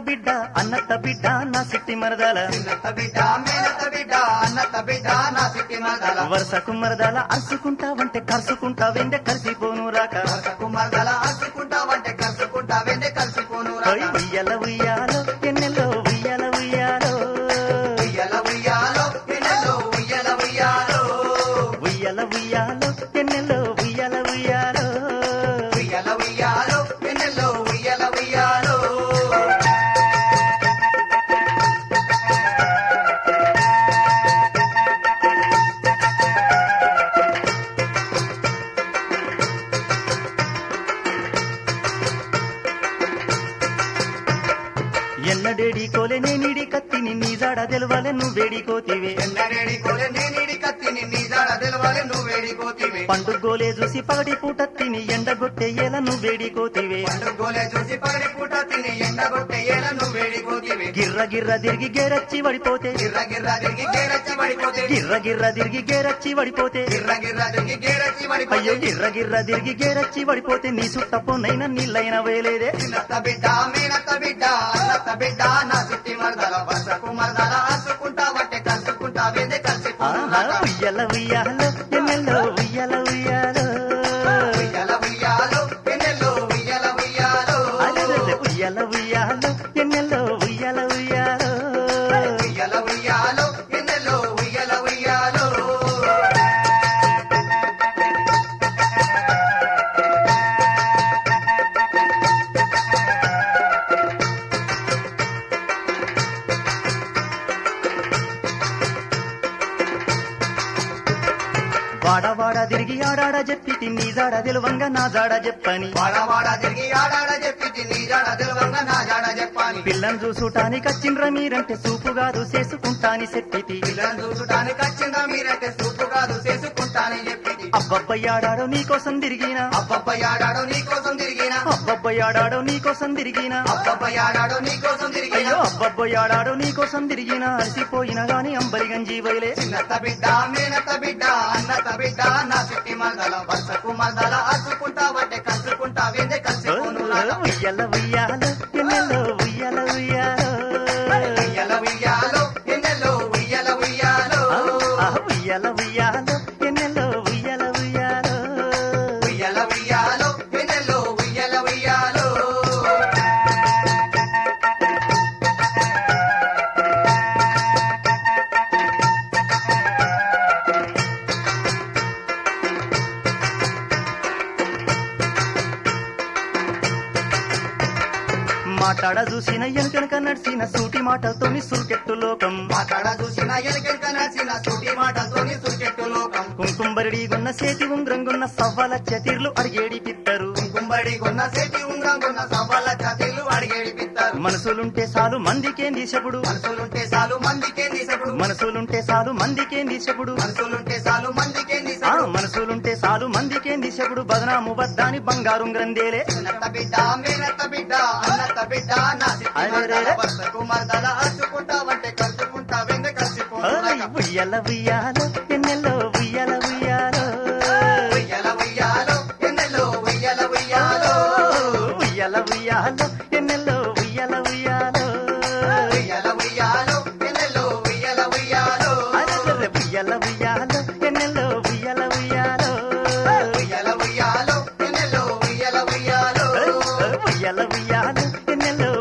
బిడ్డ అన్నత్త బిడ్డ నా సిట్టి మరదల చిన్నత్త బిడ్డ మేనత్త బిడ్డ అన్నత్త బిడ్డ నా సిట్టి మరదల వరుసకు మరదల అరుచుకుంటావంటే కరుచుకుంటావేందే కలిసిపోను రాక వరుసకు మరదల అరుచుకుంటావంటే కలుసుకుంటా వెంటే కలిసిపోను ఓయ్ ఉయ్యల ఉయ్యాలో ఎన్నెల్లో ఉయ్యల ఉయ్యాలో ఉయ్యల ఉయ్యాలో పిల్లలు ఉయ్యల ఉయ్యాలో ఉయ్యల ఉయ్యాలో ఎన్నెల్లో ఉయ్యల ఉయ్యాలో ఉయ్యల ఉయ్యాలో పిల్లలు ఉయ్యల ఉయ్యాలో ఎన్నడేడి కోలే నేనిడి కత్తిని నీ జాడ తెలవాలే నువ్వేడి కోతివే ఎన్నడేడి కోలే నేనిడి కత్తిని నీ జాడ తెలవాలి నువ్వేడి కోతివి పండుగోలే చూసి పగటి పూట తిని ఎండగొట్టేయేలా నువ్వేడి కోతివే పండుగోలే చూసి పగడి పూట తిని ఎండగొట్టే ఏల నువ్వేడి కోతివి గిర్ర గిర్ర తిరిగి గేరచ్చి పడిపోతే గిర్ర గిర్ర తిరిగి గేరచ్చి పడిపోతే గిర్ర గిర్ర తిరిగి గేరచ్చి పడిపోతే గిర్ర గిర్ర తిరిగి గేరచ్చి అయ్యో పడిపోతే గిర్ర గిర్ర తిరిగి గేరచ్చి పడిపోతే నీ సుట్టపోనైనా నీళ్ళైన వేలేదే చిన్నత్త బిడ్డ మీనత్త బిడ్డ అన్నత్త బిడ్డ నా సిట్టి మరదల వసకు మరదల అసుకుంటా వట్టే కలుసుకుంటా వెందే కలిసి ఆహా ఉయ్యల ఉయ్యాలో ఎన్నెల్లో ఉయ్యల ఉయ్యాలో ఉయ్యల ఉయ్యాలో పెన్నెల్లో ఉయ్యల ఉయ్యాలో అలెలెలె ఉయ్యల ఉయ్యాలో ఎన్నెల్లో ఉయ్యల ఉయ్యాలో ఉయ్యల ఉయ్యాలో పెన్నెల్లో ఉయ్యల ఉయ్యాలో వాడ వాడ తిరిగి ఆడాడ చెప్పి నీ జాడ తెలవంగా నా జాడ చెప్పని వాడవాడ తిరిగి ఆడాడ చెప్పి నీ జాడ తెలవంగా నా జాడ చెప్పాలి పిల్లని చూసుటానికి వచ్చిండ్ర మీరంటే సూపు కాదు చేసుకుంటాని చెప్పితి పిల్లలు చూడటానికి వచ్చిందా మీరంటే సూపు కాదు చేసుకుంటానని చెప్పింది అబ్బబ్బయ్యాడాడో నీకోసం తిరిగినా అబ్బబ్బయ్యాడాడో నీకోసం తిరిగినా అబ్బబ్బయ్యాడాడో నీకోసం తిరిగినా అబ్బబ్బయ్యాడాడో నీకోసం తిరిగినా అయ్యో అబ్బబ్బయ్యాడాడో నీకోసం తిరిగినా అలసిపోయినా గాని అంబలి గంజి వైలే చిన్నత్త బిడ్డ మేనత్త బిడ్డ అన్నత్త బిడ్డ నా సిట్టి మరదల వరుసకు మరదల అసుకుంటా వడ్డే కలుసుకుంటా వెందే కలిసి ఉయ్యల ఉయ్యాలో ఎన్నెల్లో ఉయ్యల ఉయ్యాలో ఉయ్యల ఉయ్యాలో ఎన్నెల్లో ఉయ్యల ఉయ్యాలో ఆ ఉయ్యల ఉయ్యాలో ఎన్నెల్లో ఉయ్యల ఉయ్యాలో ఉయ్యల ఉయ్యాలో ఎన్నెల్లో ఉయ్యల ఉయ్యాలో మాట్లాడ చూసిన ఎనకనక నడిచిన సూటి మాటలతోని సురుకెట్టు లోకం మాట్లాడ చూసిన ఎలుకెంక నడిచిన సూటి మాటతోని సుచెట్టు లోకం కుంకుంబరిడి గున్న చేతి ఉంగ్రంగున్న సవ్వాల చతిర్లు అడిగేడి పిత్తరు కుంబడి కొన్న సేటి ఉంగరం కొన్న సవ్వాల జాతీలు అడిగేడి పిత్తారు మనసులుంటే చాలు మందికేం దిశపుడు మనసులుంటే చాలు మందికే నీసపుడు మనసులుంటే చాలు మందికేం దిశపుడు మనసులుంటే చాలు మందికే ఆ నీసపుడు మనసులుంటే చాలు మందికేం దిశపుడు బదనాము బద్దాని బంగారు గ్రంథేలే చిన్నత్త బిడ్డ మేనత్త బిడ్డ అన్నత్త బిడ్డ నా సిట్టి అరెరెరె. మరదల వరుసకు మరదల అచ్చుకుంటా వంటే కలుసుకుంటా వెంద కలిసిపోను ఓయ్ ఉయ్యల ఉయ్యాలో ఎన్నెల్లో ఉయ్యల ఉయ్యాలో ఉయ్యల ఉయ్యాలో ఎన్నెల్లో ఉయ్యల ఉయ్యాలో ఉయ్యల ఉయ్యాలో ఎన్నెల్లో ఉయ్యల ఉయ్యాలో ఉయ్యల ఉయ్యాలో ఎన్నెల్లో ఉయ్యల ఉయ్యాలో అరెరెరె ఉయ్యల ఉయ్యాలో ఎన్నెల్లో ఉయ్యల ఉయ్యాలో ఉయ్యల ఉయ్యాలో ఎన్నెల్లో ఉయ్యల ఉయ్యాలో ఉయ్యల ఉయ్యాలో ఎన్నెల్లో